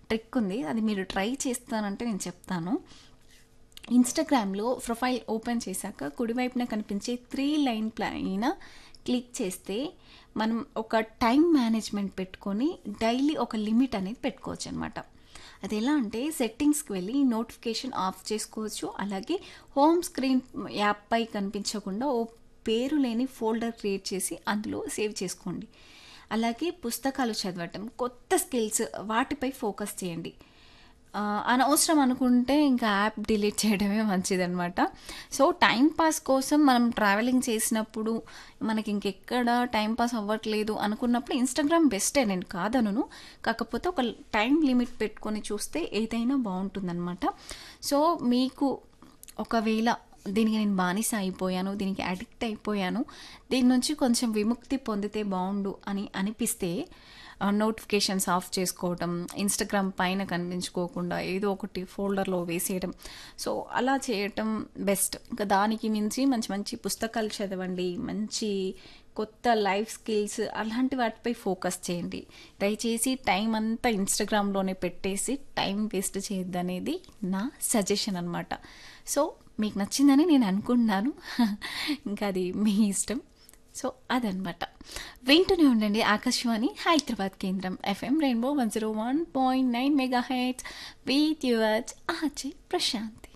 trick ఉంది అది మీరు ట్రై చేస్తానంటే నేను చెప్తాను ఇన్స్టాగ్రామ్లో ప్రొఫైల్ ఓపెన్ చేశాక కుడివైపున కనిపించే త్రీ లైన్ పైన క్లిక్ చేస్తే మనం ఒక టైం మేనేజ్మెంట్ పెట్టుకొని డైలీ ఒక లిమిట్ అనేది పెట్టుకోవచ్చు అనమాట అది ఎలా అంటే సెట్టింగ్స్కి వెళ్ళి నోటిఫికేషన్ ఆఫ్ చేసుకోవచ్చు అలాగే హోమ్ స్క్రీన్ యాప్పై కనిపించకుండా ఓ పేరు లేని ఫోల్డర్ క్రియేట్ చేసి అందులో సేవ్ చేసుకోండి అలాగే పుస్తకాలు చదవటం కొత్త స్కిల్స్ వాటిపై ఫోకస్ చేయండి ఆ, అనవసరం అనుకుంటే ఇంకా యాప్ డిలీట్ చేయడమే మంచిదన్నమాట సో టైం పాస్ కోసం మనం ట్రావెలింగ్ చేసినప్పుడు మనకి ఇంకెక్కడ టైం పాస్ అవ్వట్లేదు అనుకున్నప్పుడు ఇన్స్టాగ్రామ్ బెస్టే నేను కాదనును కాకపోతే ఒక టైం లిమిట్ పెట్టుకొని చూస్తే ఏదైనా బాగుంటుందన్నమాట సో మీకు ఒకవేళ దీనికి నేను బానిస అయిపోయాను దీనికి అడిక్ట్ అయిపోయాను దీని నుంచి కొంచెం విముక్తి పొందితే బాగుండు అని అనిపిస్తే నోటిఫికేషన్స్ ఆఫ్ చేసుకోవటం ఇన్స్టాగ్రామ్ పైన కనిపించుకోకుండా ఏదో ఒకటి ఫోల్డర్లో వేసేయడం సో అలా చేయటం బెస్ట్ ఇంకా దానికి మించి మంచి మంచి పుస్తకాలు చదవండి మంచి కొత్త లైఫ్ స్కిల్స్ అలాంటి వాటిపై ఫోకస్ చేయండి దయచేసి టైం అంతా ఇన్స్టాగ్రామ్లోనే పెట్టేసి టైం వేస్ట్ చేయొద్దనేది నా సజెషన్ అనమాట సో మీకు నచ్చిందని నేను అనుకుంటున్నాను ఇంకా అది మీ ఇష్టం సో అదనమాట వింటూనే ఉండండి ఆకాశవాణి హైదరాబాద్ కేంద్రం FM Rainbow one zero one point nine mega hits with yours ఆచే ప్రశాంత్